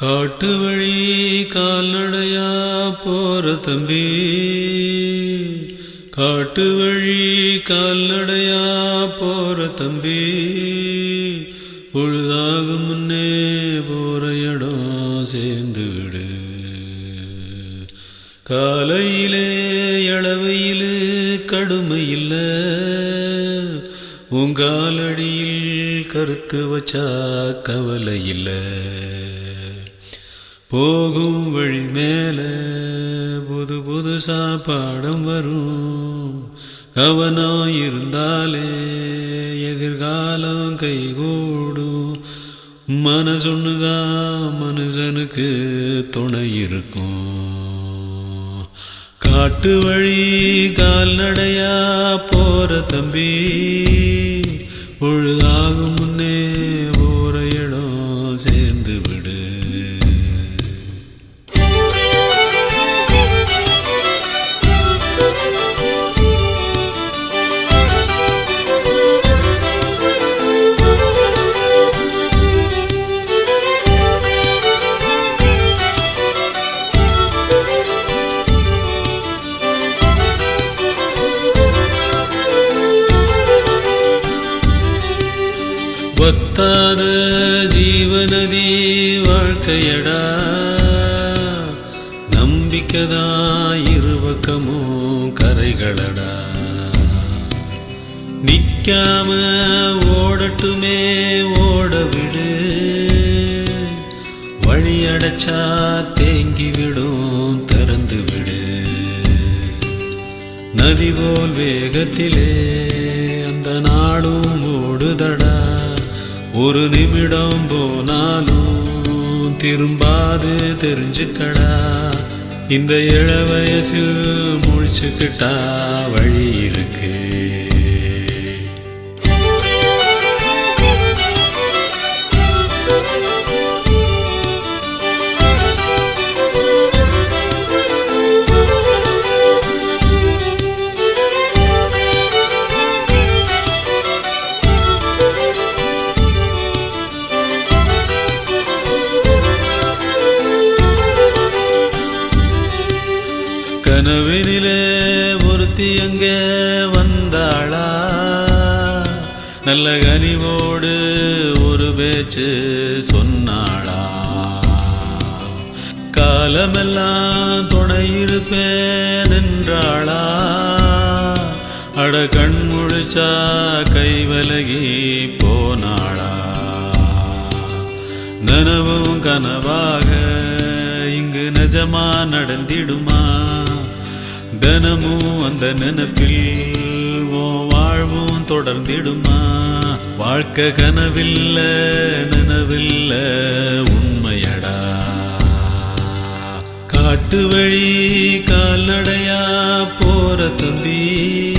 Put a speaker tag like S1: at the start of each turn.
S1: காட்டு வழி கால்நடையா போற தம்பி காட்டு வழி கால்நடையா போற தம்பி பொழுதாகும் முன்னே போற இடம் சேர்ந்து விடு காலையிலே இளவையிலே கடுமை இல்லை உங்காலடியில் கருத்து வச்சா கவலை இல்லை போகும் வழி மேல புது புதுசா பாடம் வரும் கவனம் இருந்தாலே எதிர்காலம் கைகூடும் மனசொன்னுதான் மனுஷனுக்கு துணை இருக்கும் காட்டு வழி கால்நடையா போற தம்பி பொழுதாகும் முன்னே போற இடம் சேர்ந்து விடு ஒத்தாத ஜீவநதி வாழ்க்கையடா நம்பிக்கைதா இருபக்கமும் கரைகளடா நிக்காம ஓடட்டுமே ஓட விடு வழி அடைச்சா தேங்கி விடும் திறந்து விடு நதி போல் வேகத்திலே அந்த நாடும் ஓடுதடா ஒரு நிமிடம் போனாலும் திரும்பாது தெரிஞ்சுக்கடா இந்த இள வயசில் முழிச்சுக்கிட்டா வழி இருக்கு கனவினிலே ஒருத்தி அங்க வந்தாளா நல்ல கனிவோடு ஒரு பேச்சு சொன்னாளா காலமெல்லாம் துணை இருப்பேன் என்றாளா அட கண் முழிச்சா கை விலகி போனாளா நனவும் கனவாக இங்கு நிஜமா நடந்திடுமா தினமும் அந்த நினப்பில் ஓ வாழ்வும் தொடர்ந்திடுமா வாழ்க்கை கனவில்ல நினவில்ல உண்மையடா காட்டு வழி கால்நடையா போற தம்பி